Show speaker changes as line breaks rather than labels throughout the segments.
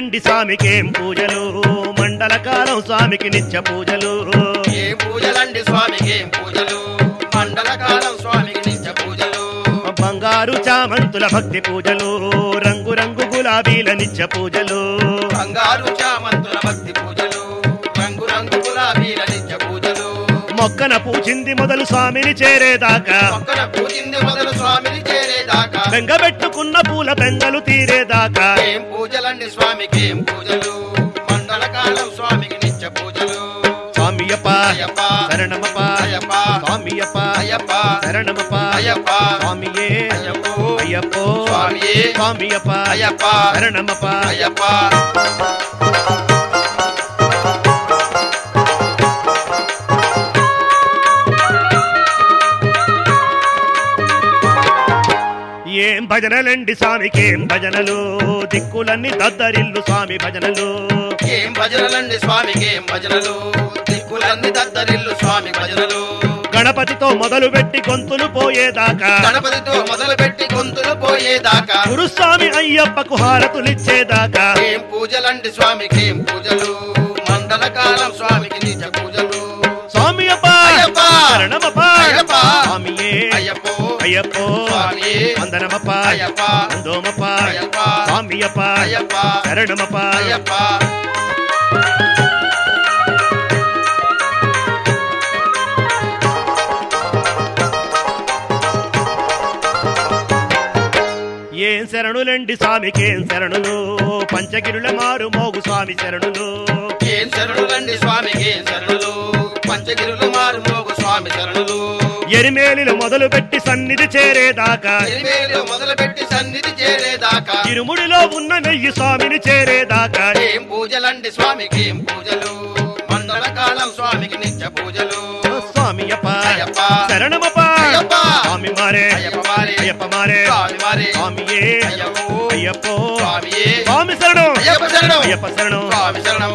భజనలండి స్వామికేం పూజలు మండలకాలం స్వామికి నిత్య పూజలు
ఏ పూజలండి స్వామికి ఏం పూజలు మండల కాలం స్వామికి నిత్య పూజలు
బంగారు చామంతుల భక్తి పూజలు రంగు రంగు గులాబీల నిత్య పూజలు
బంగారు చామంతుల భక్తి పూజలు రంగు రంగు గులాబీల నిత్య పూజలు
మొక్కన పూచింది మొదలు స్వామిని చేరేదాకా
ఒక్కన పూజింది మొదలు స్వామిని చేరేదాకా
బెంగబెట్టుకున్న పూల బెంగలు తీరేదాకా
ఏం పూజలండి స్వామికి ఏం పూజలు మండల కాలం స్వామికి నిత్య పూజలు
స్వామియప్ప
అయ్యప్ప
శరణమప్ప
అయ్యప్ప
స్వామియప్ప
అయ్యప్ప
శరణమప్ప
అయ్యప్ప
స్వామియే
అయ్యప్పో
అయ్యప్పో
స్వామియే
స్వామియప్ప
అయ్యప్ప
శరణమప్ప
అయ్యప్ప
ఏం భజనలండి స్వామికి ఏం భజనలు దిక్కులన్నీ దద్దరిల్లు స్వామి భజనలు
ఏం భజనలండి స్వామికి ఏం భజనలు దిక్కులన్నీ దద్దరిల్లు స్వామి భజనలు
గణపతితో మొదలు పెట్టి గొంతులు పోయేదాకా
గణపతితో మొదలు పెట్టి గొంతులు పోయేదాకా
గురుస్వామి అయ్యప్పకు హారతులిచ్చేదాకా
ఏం పూజలండి స్వామికి ఏం పూజలు మండల కాలం స్వామికి నిజ పూజలు
స్వామియప్ప
అయ్యప్ప!
శరణమప్ప
అయ్యప్ప!
స్వామియే
అయ్యప్పో
అయ్యప్పో
స్వామియే
వందనమప్ప
అయ్యప్ప
అందోమప్ప
అయ్యప్ప
స్వామియప్ప
అయ్యప్ప
శరణమప్ప
అయ్యప్ప
ఏం శరణులండి స్వామికి ఏం శరణులు పంచగిరుల మారు మోగు స్వామి శరణులు
ఏం శరణులండి స్వామికి ఏం శరణులు పంచగిరులు మారు మోగు స్వామి శరణులు
ఎరిమేలిలు మొదలు పెట్టి సన్నిధి చేరేదాకా
ఎలివేలు మొదలు పెట్టి సన్నిధి చేరేదాకా
ఇరుముడిలో ఉన్న నెయ్యి స్వామిని చేరేదాకా
ఏం పూజలండి స్వామికి ఏం పూజలు మండల కాలం స్వామికి నిత్య పూజలు
స్వామియప్ప
అయ్యప్ప
శరణమప్ప
అయ్యప్ప
స్వామి మారే
అయ్యప్ప మారే
అయ్యప్ప మారే
స్వామి మారే
స్వామియే
అయ్యప్పో
అయ్యప్పో
స్వామియే
స్వామి శరణం
అయ్యప్ప శరణం
అయ్యప్ప శరణం
స్వామి శరణం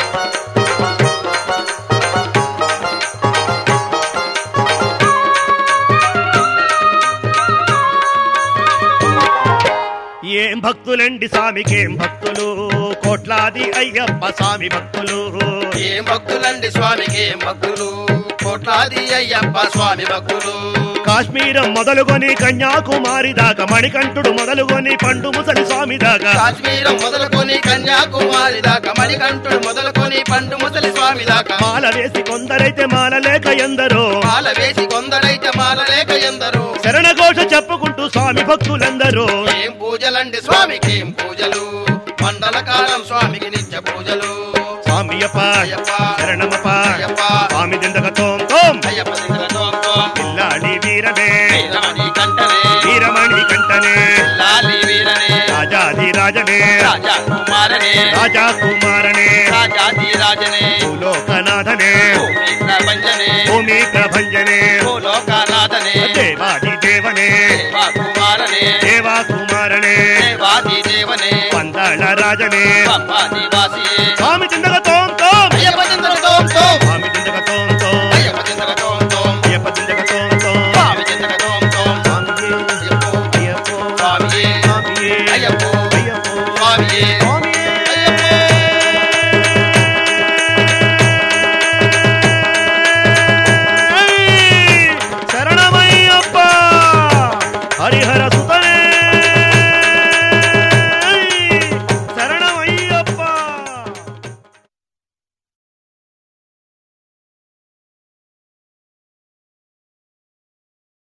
ఏం భక్తులండి స్వామికి ఏం భక్తులు కోట్లాది అయ్యప్ప స్వామి భక్తులు
ఏం భక్తులండి స్వామికి ఏం భక్తులు కోట్లాది అయ్యప్ప స్వామి భక్తులు
కాశ్మీరం మొదలుకొని కన్యాకుమారి దాకా మణికంఠుడు మొదలుకొని పండు ముసలి స్వామి దాకా
కాశ్మీరం మొదలుకొని కన్యాకుమారి దాకా మణికంఠుడు మొదలుకొని పండు ముసలి స్వామి దాకా
మాల వేసి కొందరైతే మాల లేక ఎందరో
మాల వేసి కొందరైతే మాల లేక ఎందరో
శరణఘోష చెప్పుకుంటూ స్వామి భక్తులందరూ
ఏం పూజలండి స్వామికి ఏం పూజలు మండల కాలం స్వామికి నిత్య పూజలు
స్వామియప్ప
అయ్యప్ప
శరణమప్ప
అయ్యప్ప
స్వామి దిందక తోం తోం
అయ్యప్ప దిగుల తోంతో
పిల్లాడి వీరమే
వీరమణి కంటనే
వీరమణి కంటనే
లాలి వీరనే
రాజాది రాజనే
రాజా కుమారనే
రాజా కుమారనే
రాజాది రాజనే
భూలోకనాథనే
భూమి ప్రపంచనే
భూమి ప్రభంజనే
భూలోకనాథనే
దేవాది దేవనే
దేవా కుమారనే
దేవా కుమారనే
దేవాది దేవనే
పందాళ రాజనే
పంపాది వాసియే
స్వామి చిందక తోం